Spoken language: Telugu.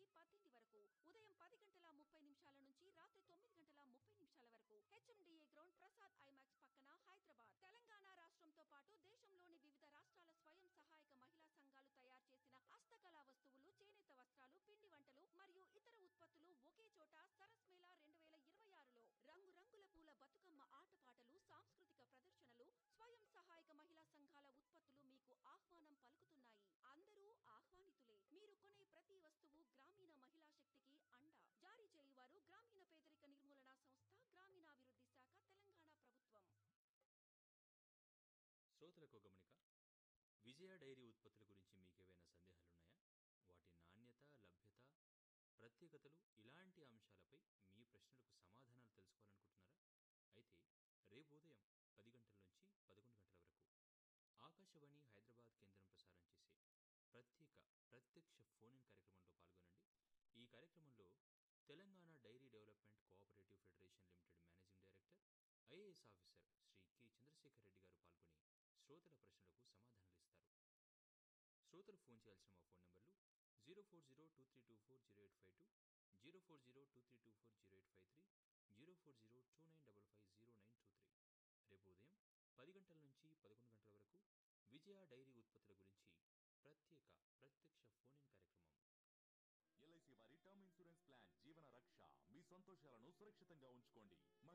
నుంచి పద్దెనిమిది వరకు ఉదయం పది గంటల ముప్పై నిమిషాల నుంచి రాత్రి తొమ్మిది గంటల ముప్పై నిమిషాల వరకు హెచ్ఎండిఏ గ్రౌండ్ ప్రసాద్ ఐమాక్స్ పక్కన హైదరాబాద్ తెలంగాణ రాష్ట్రంతో పాటు దేశంలోని వివిధ రాష్ట్రాల స్వయం సహాయక మహిళా సంఘాలు తయారు చేసిన హస్తకళా వస్తువులు చేనేత వస్త్రాలు పిండి వంటలు మరియు ఇతర ఉత్పత్తులు ఒకే చోట సరస్ మేళా రెండు వేల ఇరవై ఆరులో రంగురంగుల పూల బతుకమ్మ ఆటపాటలు సాంస్కృతిక ప్రదర్శనలు స్వయం సహాయక మహిళా సంఘాల ఉత్పత్తులు మీకు ఆహ్వానం పలుకుతున్నాయి అందరూ ఆహ్వానితులే మీరు కొనే ప్రతి వస్తువు గ్రామీణ మహిళా శక్తికి అండ జారీ చేయువారు గ్రామీణ పేదరిక నిర్మూలన సంస్థ గ్రామీణాభివృద్ధి శాఖ తెలంగాణ ప్రభుత్వం శ్రోతలకు గమనిక విజయ డైరీ ఉత్పత్తుల గురించి మీకేవైనా సందేహాలున్నాయా వాటి నాణ్యత లభ్యత ప్రత్యేకతలు ఇలాంటి అంశాలపై మీ ప్రశ్నలకు సమాధానాలు తెలుసుకోవాలనుకుంటున్నారా అయితే రేపు ఉదయం పది గంటల నుంచి పదకొండు గంటల వరకు ఆకాశవాణి హైదరాబాద్ కేంద్రం ప్రసారం చేసే ప్రత్యేక ప్రత్యక్ష ఫోన్ ఇన్ కార్యక్రమంలో పాల్గొనండి ఈ కార్యక్రమంలో Telangana dairy development cooperative federation limited managing director IAS officer Shri K Chandrasekhar Reddy garu పాల్గొని శ్రోతల ప్రశ్నలకు సమాధానాలిస్తారు శ్రోతలు ఫోన్ చేయాల్సిన మా ఫోన్ నంబర్లు zero four zero two three two four zero eight five two zero four zero two three two four zero eight five three zero four zero two nine double five zero nine two three రేపు ఉదయం పది గంటల నుంచి పదకొండు గంటల వరకు విజయ డైరీ ఉత్పత్తుల గురించి ప్రత్యేక ప్రత్యక్ష ఫోన్ ఇన్ కార్యక్రమం ఎల్ఐసి వారి term insurance plan Jeevan Raksha మీ సంతోషాలను సురక్షితంగా ఉంచుకోండి